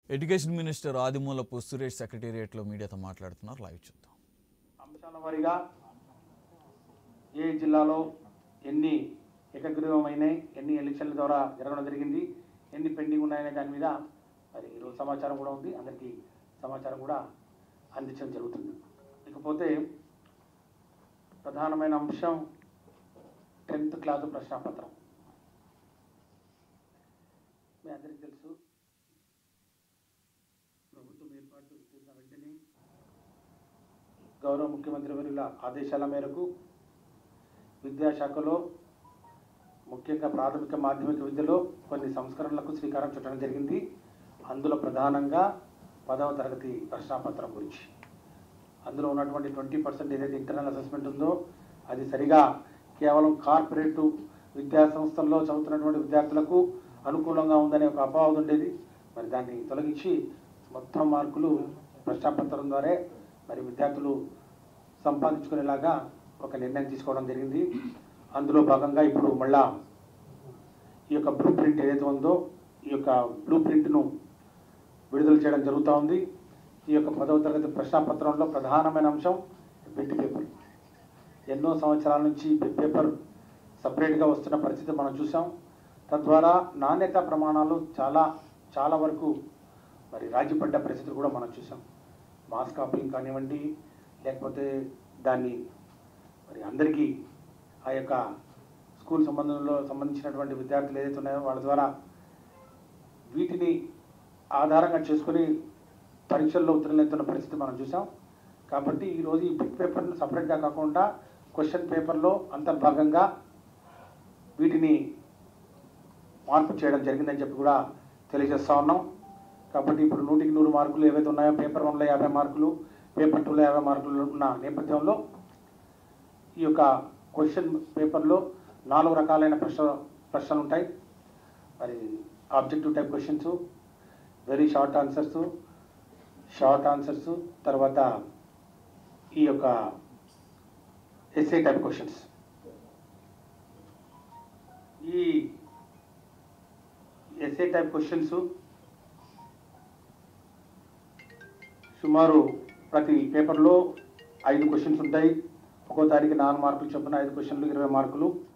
education minister Adimulapu Suresh సెక్రటేరియట్లో మీడియాతో మాట్లాడుతున్నారు లైవ్ చూద్దాం అంశాల వారీగా ఏ జిల్లాలో ఎన్ని ఏకగ్రీవమైనాయి ఎన్ని ఎలక్షన్ల ద్వారా జరగడం జరిగింది ఎన్ని పెండింగ్ ఉన్నాయనే దాని మీద మరి ఈరోజు సమాచారం కూడా ఉంది అందరికీ సమాచారం కూడా అందించడం జరుగుతుంది ఇకపోతే ప్రధానమైన అంశం టెన్త్ క్లాసు ప్రశ్నాపత్రం మీ అందరికీ తెలుసు ప్రభుత్వం ఏర్పాటు చేసిన వెంటనే గౌరవ ముఖ్యమంత్రి వర్యుల ఆదేశాల మేరకు విద్యాశాఖలో ముఖ్యంగా ప్రాథమిక మాధ్యమిక విద్యలో కొన్ని సంస్కరణలకు శ్రీకారం చుట్టడం జరిగింది అందులో ప్రధానంగా పదవ తరగతి ప్రశ్నాపత్రం గురించి అందులో ఉన్నటువంటి ట్వంటీ పర్సెంట్ ఏదైతే ఇంటర్నల్ అసెస్మెంట్ ఉందో అది సరిగా కేవలం కార్పొరేట్ విద్యా సంస్థల్లో చదువుతున్నటువంటి విద్యార్థులకు అనుకూలంగా ఉందనే ఒక అపోహ ఉండేది మరి దాన్ని తొలగించి మొత్తం మార్కులు ప్రశ్నాపత్రం ద్వారా మరి విద్యార్థులు సంపాదించుకునేలాగా ఒక నిర్ణయం తీసుకోవడం జరిగింది అందులో భాగంగా ఇప్పుడు మళ్ళా ఈ యొక్క బ్లూ ప్రింట్ ఏదైతే ఉందో ఈ యొక్క బ్లూ ప్రింట్ను విడుదల చేయడం జరుగుతూ ఉంది ఈ యొక్క పదవ తరగతి ప్రశ్నాపత్రంలో ప్రధానమైన అంశం బిట్ పేపర్ ఎన్నో సంవత్సరాల నుంచి బిట్ పేపర్ సపరేట్గా వస్తున్న పరిస్థితి మనం చూసాం తద్వారా నాణ్యత ప్రమాణాలు చాలా చాలా వరకు మరి రాజీపడ్డ పరిస్థితులు కూడా మనం చూసాం మాస్ కాపింగ్ కానివ్వండి లేకపోతే దాన్ని మరి అందరికీ ఆ యొక్క స్కూల్ సంబంధంలో సంబంధించినటువంటి విద్యార్థులు ఏదైతే ఉన్నాయో వాళ్ళ ద్వారా వీటిని ఆధారంగా చేసుకొని పరీక్షల్లో ఉత్తీర్ణులవుతున్న పరిస్థితి మనం చూసాం కాబట్టి ఈరోజు ఈ బిట్ పేపర్ను సపరేట్గా కాకుండా క్వశ్చన్ పేపర్లో అంతర్భాగంగా వీటిని మార్పు చేయడం జరిగిందని చెప్పి కూడా తెలియజేస్తా ఉన్నాం కాబట్టి ఇప్పుడు నూటికి నూరు మార్కులు ఏవైతే ఉన్నాయో పేపర్ వన్లో యాభై మార్కులు పేపర్ టూలో యాభై మార్కులు ఉన్న నేపథ్యంలో ఈ యొక్క క్వశ్చన్ పేపర్లో నాలుగు రకాలైన ప్రశ్న ప్రశ్నలు ఉంటాయి మరి objective type questions very short answers short answers తర్వాత ఈ యొక్క ఎస్ఏ టైప్ క్వశ్చన్స్ ఈ ఎస్ఏ టైప్ క్వశ్చన్స్ సుమారు ప్రతి పేపర్లో ఐదు క్వశ్చన్స్ ఉంటాయి ఒక్కో తారీఖు నాలుగు మార్కులు చొప్పున ఐదు క్వశ్చన్లు ఇరవై మార్కులు